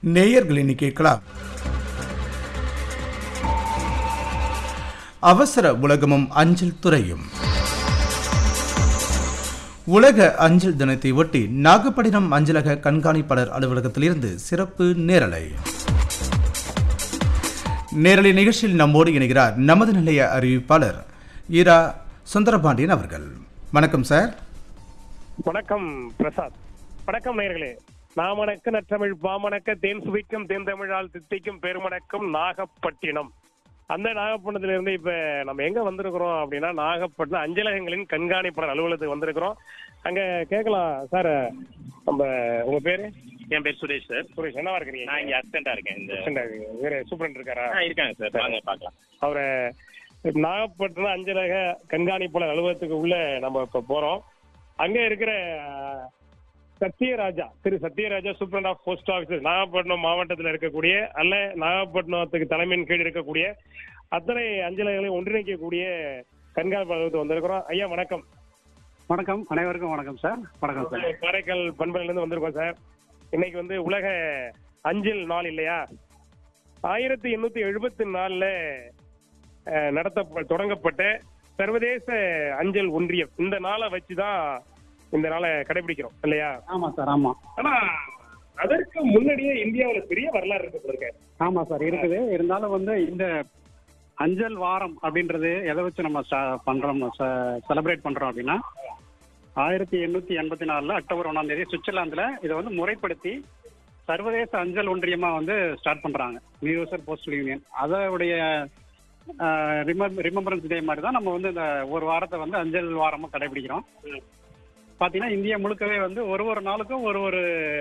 நேயர்களினி கேட்கலாம் அவசர உலகமும் அஞ்சல் துறையும் உலக அஞ்சல் தினத்தை ஒட்டி நாகப்பட்டினம் அஞ்சலக கண்காணிப்பாளர் அலுவலகத்திலிருந்து சிறப்பு நேரலை நேரலை நிகழ்ச்சியில் நம்மோடு இணைகிறார் நமது நிலைய அறிவிப்பாளர் ஈரா சுந்தரபாண்டியன் அவர்கள் வணக்கம் சார் வணக்கம் பிரசாத் வணக்கம் நேயர்களே நாமணக்க நற்றமிழ் பாமணக்க தேன் சுவைக்கும் தேன் தமிழால் தித்திக்கும் பெருமணக்கம் நாகப்பட்டினம் அந்த நாகப்பட்டினத்துல இருந்து இப்ப நம்ம எங்க வந்திருக்கிறோம் அப்படின்னா நாகப்பட்டினம் அஞ்சலகங்களின் கண்காணிப்பாளர் அலுவலகத்துக்கு வந்திருக்கிறோம் அங்க கேட்கலாம் சார் நம்ம உங்க பேரு என் பேர் சுரேஷ் சார் சுரேஷ் என்னவா இருக்கிறீங்க நான் இங்க அசிஸ்டண்டா இருக்கேன் இந்த வேற சூப்பரண்ட் இருக்காரா ஆ, இருக்காங்க சார் வாங்க பார்க்கலாம் அவரை நாகப்பட்டினம் அஞ்சலக கண்காணிப்பாளர் அலுவலகத்துக்கு உள்ள நம்ம இப்ப போறோம் அங்க இருக்கிற அஹ், சத்யராஜா திரு Sathyaraja superintendent of post office Nagapattinam மாவட்டத்தில் இருக்கக்கூடிய அல்ல நாகப்பட்டினத்துக்கு தலைமையின் கீழ் இருக்கக்கூடிய அத்தனை அஞ்சலகங்களையும் ஒன்றிணைக்கக்கூடிய கண்காணிப்பாளர் அலுவலகத்துக்கு வந்திருக்கிறோம் ஐயா வணக்கம் வணக்கம் அனைவருக்கும் வணக்கம் சார் வணக்கம் சார் காரைக்கால் பண்பலையில இருந்து வந்திருக்கோம் சார் இன்னைக்கு வந்து உலக அஞ்சல் நாள் இல்லையா ஆயிரத்தி எண்ணூத்தி எழுபத்தி நாலுல அஹ், நடத்த தொடங்கப்பட்ட சர்வதேச அஞ்சல் ஒன்றியம் இந்த நாளை வச்சுதான் இந்த நாளை கடைபிடிக்கிறோம் இல்லையா ஆமா சார் ஆமா ஆனா அதற்கு முன்னாடியே இந்தியாவுல பெரிய வரலாறு இருக்கு இருக்க ஆமா சார் இருக்குது இருந்தாலும் வந்து இந்த அஞ்சல் வாரம் அப்படின்றது எதை வச்சு நம்ம ஸ்டா- பண்றோம் செலிப்ரேட் பண்றோம் அப்படின்னா ஆயிரத்தி எண்ணூத்தி எண்பத்தி நாலுல அக்டோபர் ஒன்னாம் தேதி சுவிட்சர்லாந்துல இதை வந்து முறைப்படுத்தி சர்வதேச அஞ்சல் ஒன்றியமா வந்து ஸ்டார்ட் பண்றாங்க யூனிவர்சல் போஸ்டல் யூனியன் அதோடைய ரிமெம்பரன்ஸ் டே மாதிரி தான் நம்ம வந்து இந்த ஒரு வாரத்தை வந்து அஞ்சல் வாரமா கடைபிடிக்கிறோம் பாத்தீங்கன்னா இந்தியா முழுக்கவே வந்து ஒரு ஒரு நாளுக்கும் ஒரு ஒரு